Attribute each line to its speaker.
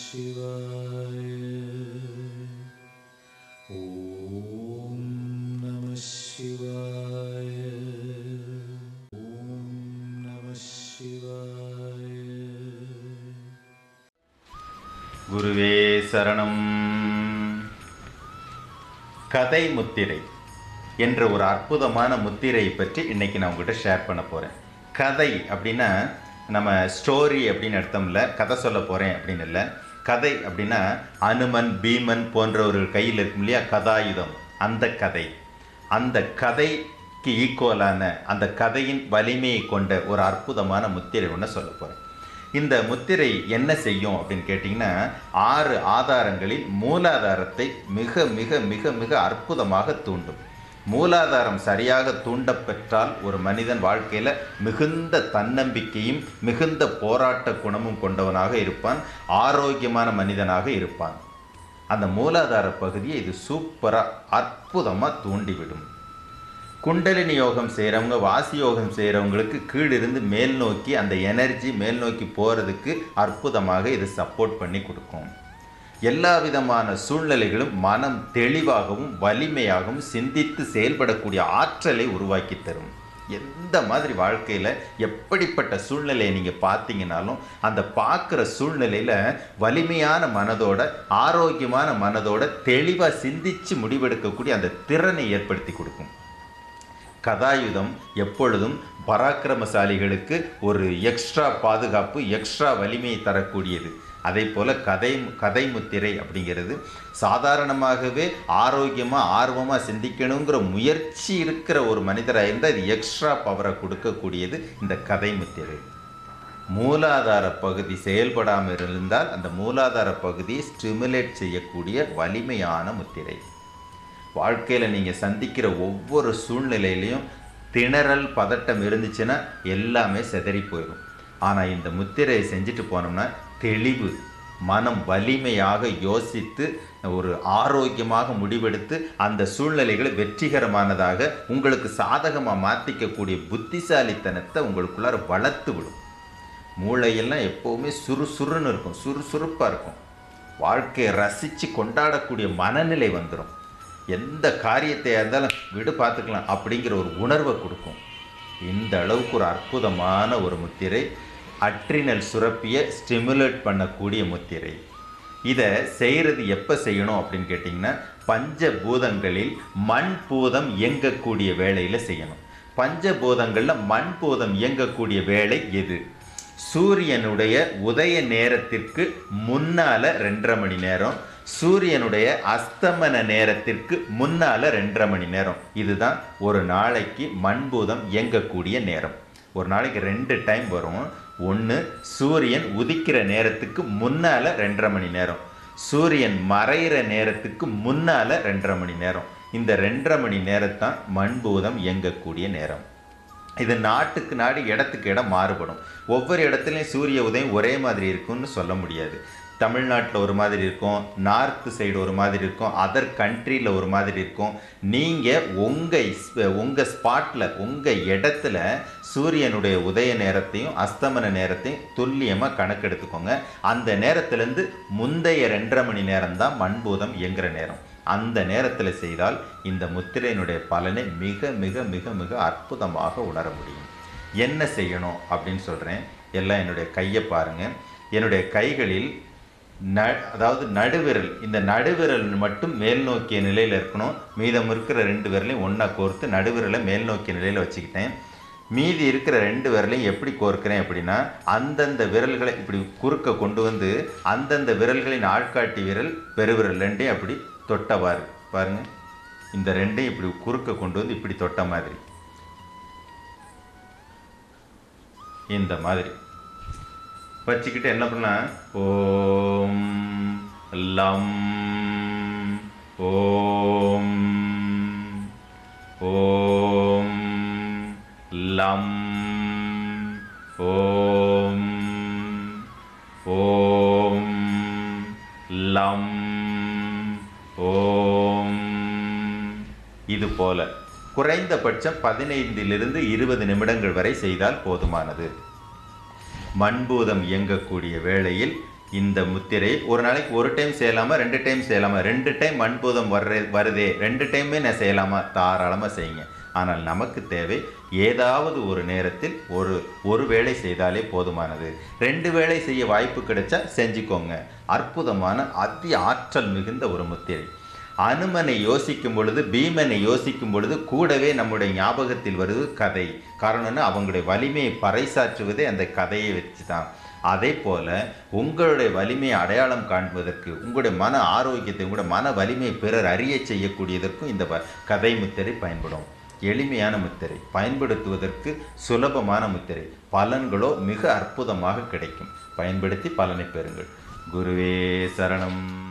Speaker 1: சிவாய ஓம் நம சிவாய ஓம் நம சிவாய
Speaker 2: குருவே சரணம் கதை முத்திரை என்ற ஒரு அற்புதமான முத்திரை பற்றி இன்னைக்கு நான் உங்ககிட்ட ஷேர் பண்ண போகிறேன் கதை அப்படின்னா நம்ம ஸ்டோரி அப்படின்னு அர்த்தம் இல்லை கதை சொல்ல போகிறேன் அப்படின்னு இல்லை கதை அப்படின்னா அனுமன் பீமன் போன்றவர்கள் கையில் இருக்கும் இல்லையா கதாயுதம் அந்த கதை அந்த கதைக்கு ஈக்குவலான அந்த கதையின் வலிமையை கொண்ட ஒரு அற்புதமான முத்திரை ஒன்று சொல்ல போகிறேன் இந்த முத்திரை என்ன செய்யும் அப்படின்னு கேட்டிங்கன்னா ஆறு ஆதாரங்களில் மூலாதாரத்தை மிக மிக மிக மிக அற்புதமாக தூண்டும் மூலாதாரம் சரியாக தூண்டப்பெற்றால் ஒரு மனிதன் வாழ்க்கையில் மிகுந்த தன்னம்பிக்கையும் மிகுந்த போராட்ட குணமும் கொண்டவனாக இருப்பான் ஆரோக்கியமான மனிதனாக இருப்பான் அந்த மூலாதார பகுதியை இது சூப்பராக அற்புதமாக தூண்டிவிடும் குண்டலினி யோகம் செய்கிறவங்க வாசி யோகம் செய்கிறவங்களுக்கு கீழிருந்து மேல் நோக்கி அந்த எனர்ஜி மேல் நோக்கி போகிறதுக்கு அற்புதமாக இது சப்போர்ட் பண்ணி கொடுக்கும் எல்லா விதமான சூழ்நிலைகளும் மனம் தெளிவாகவும் வலிமையாகவும் சிந்தித்து செயல்படக்கூடிய ஆற்றலை உருவாக்கி தரும் எந்த மாதிரி வாழ்க்கையில் எப்படிப்பட்ட சூழ்நிலையை நீங்கள் பார்த்தீங்கனாலும் அந்த பார்க்குற சூழ்நிலையில் வலிமையான மனதோட ஆரோக்கியமான மனதோட தெளிவாக சிந்தித்து முடிவெடுக்கக்கூடிய அந்த திறனை ஏற்படுத்தி கொடுக்கும் கதாயுதம் எப்பொழுதும் பராக்கிரமசாலிகளுக்கு ஒரு எக்ஸ்ட்ரா பாதுகாப்பு எக்ஸ்ட்ரா வலிமையை தரக்கூடியது அதே போல் கதை கதை முத்திரை அப்படிங்கிறது சாதாரணமாகவே ஆரோக்கியமாக ஆர்வமாக சிந்திக்கணுங்கிற முயற்சி இருக்கிற ஒரு மனிதராக இருந்தால் இது எக்ஸ்ட்ரா பவரை கொடுக்கக்கூடியது இந்த கதை முத்திரை மூலாதார பகுதி செயல்படாமல் இருந்தால் அந்த மூலாதார பகுதியை ஸ்டிமுலேட் செய்யக்கூடிய வலிமையான முத்திரை வாழ்க்கையில் நீங்கள் சந்திக்கிற ஒவ்வொரு சூழ்நிலையிலையும் திணறல் பதட்டம் இருந்துச்சுன்னா எல்லாமே செதறி போயிடும் ஆனால் இந்த முத்திரையை செஞ்சுட்டு போனோம்னா தெளிவு மனம் வலிமையாக யோசித்து ஒரு ஆரோக்கியமாக முடிவெடுத்து அந்த சூழ்நிலைகளை வெற்றிகரமானதாக உங்களுக்கு சாதகமாக மாற்றிக்கக்கூடிய புத்திசாலித்தனத்தை உங்களுக்குள்ளார வளர்த்து விடும் மூளையெல்லாம் எப்போவுமே சுறுசுறுன்னு இருக்கும் சுறுசுறுப்பாக இருக்கும் வாழ்க்கையை ரசித்து கொண்டாடக்கூடிய மனநிலை வந்துடும் எந்த காரியத்தை இருந்தாலும் விடு பார்த்துக்கலாம் அப்படிங்கிற ஒரு உணர்வை கொடுக்கும் இந்த அளவுக்கு ஒரு அற்புதமான ஒரு முத்திரை அட்ரினல் சுரப்பியை ஸ்டிமுலேட் பண்ணக்கூடிய முத்திரை இதை செய்கிறது எப்போ செய்யணும் அப்படின்னு கேட்டிங்கன்னா பஞ்சபூதங்களில் மண் பூதம் இயங்கக்கூடிய வேலையில் செய்யணும் பஞ்சபூதங்களில் மண் பூதம் இயங்கக்கூடிய வேலை எது சூரியனுடைய உதய நேரத்திற்கு முன்னால ரெண்டரை மணி நேரம் சூரியனுடைய அஸ்தமன நேரத்திற்கு முன்னால ரெண்டரை மணி நேரம் இதுதான் ஒரு நாளைக்கு மண்பூதம் இயங்கக்கூடிய நேரம் ஒரு நாளைக்கு ரெண்டு டைம் வரும் ஒன்று சூரியன் உதிக்கிற நேரத்துக்கு முன்னால் ரெண்டரை மணி நேரம் சூரியன் மறையிற நேரத்துக்கு முன்னால் ரெண்டரை மணி நேரம் இந்த ரெண்டரை மணி நேரத்தான் மண்பூதம் இயங்கக்கூடிய நேரம் இது நாட்டுக்கு நாடு இடத்துக்கு இடம் மாறுபடும் ஒவ்வொரு இடத்துலையும் சூரிய உதயம் ஒரே மாதிரி இருக்கும்னு சொல்ல முடியாது தமிழ்நாட்டில் ஒரு மாதிரி இருக்கும் நார்த்து சைடு ஒரு மாதிரி இருக்கும் அதர் கண்ட்ரியில் ஒரு மாதிரி இருக்கும் நீங்கள் உங்கள் உங்கள் ஸ்பாட்டில் உங்கள் இடத்துல சூரியனுடைய உதய நேரத்தையும் அஸ்தமன நேரத்தையும் துல்லியமாக கணக்கெடுத்துக்கோங்க அந்த நேரத்துலேருந்து முந்தைய ரெண்டரை மணி நேரம் தான் மண்பூதம் இயங்குகிற நேரம் அந்த நேரத்தில் செய்தால் இந்த முத்திரையினுடைய பலனை மிக மிக மிக மிக அற்புதமாக உணர முடியும் என்ன செய்யணும் அப்படின்னு சொல்கிறேன் எல்லாம் என்னுடைய கையை பாருங்கள் என்னுடைய கைகளில் ந அதாவது நடுவிரல் இந்த நடுவிரல் மட்டும் மேல் நோக்கிய நிலையில் இருக்கணும் மீதம் இருக்கிற ரெண்டு விரலையும் ஒன்றா கோர்த்து நடுவிரலை மேல் நோக்கிய நிலையில் வச்சுக்கிட்டேன் மீதி இருக்கிற ரெண்டு விரலையும் எப்படி கோர்க்கிறேன் அப்படின்னா அந்தந்த விரல்களை இப்படி குறுக்க கொண்டு வந்து அந்தந்த விரல்களின் ஆள்காட்டி விரல் பெருவிரல் ரெண்டையும் அப்படி தொட்டவாறு பாருங்க இந்த ரெண்டையும் இப்படி குறுக்க கொண்டு வந்து இப்படி தொட்ட மாதிரி இந்த மாதிரி வச்சுக்கிட்டு என்ன பண்ணா ஓம் லம் ஓம் ஓம் லம் ஓம் ஓம் லம் ஓம் இது போல குறைந்தபட்சம் பதினைந்திலிருந்து இருபது நிமிடங்கள் வரை செய்தால் போதுமானது மண்பூதம் இயங்கக்கூடிய வேளையில் இந்த முத்திரை ஒரு நாளைக்கு ஒரு டைம் செய்யலாமா ரெண்டு டைம் செய்யலாமா ரெண்டு டைம் மண்பூதம் வர்ற வருதே ரெண்டு டைமே நான் செய்யலாமா தாராளமாக செய்யுங்க ஆனால் நமக்கு தேவை ஏதாவது ஒரு நேரத்தில் ஒரு ஒரு வேளை செய்தாலே போதுமானது ரெண்டு வேளை செய்ய வாய்ப்பு கிடைச்சா செஞ்சுக்கோங்க அற்புதமான அதி ஆற்றல் மிகுந்த ஒரு முத்திரை அனுமனை யோசிக்கும் பொழுது பீமனை யோசிக்கும் பொழுது கூடவே நம்முடைய ஞாபகத்தில் வருது கதை காரணம்னா அவங்களுடைய வலிமையை பறைசாற்றுவதே அந்த கதையை வச்சு தான் அதே போல உங்களுடைய வலிமையை அடையாளம் காண்பதற்கு உங்களுடைய மன ஆரோக்கியத்தை உங்களுடைய மன வலிமையை பிறர் அறிய செய்யக்கூடியதற்கும் இந்த வ- கதை முத்திரை பயன்படும் எளிமையான முத்திரை பயன்படுத்துவதற்கு சுலபமான முத்திரை பலன்களோ மிக அற்புதமாக கிடைக்கும் பயன்படுத்தி பலனை பெறுங்கள் குருவே சரணம்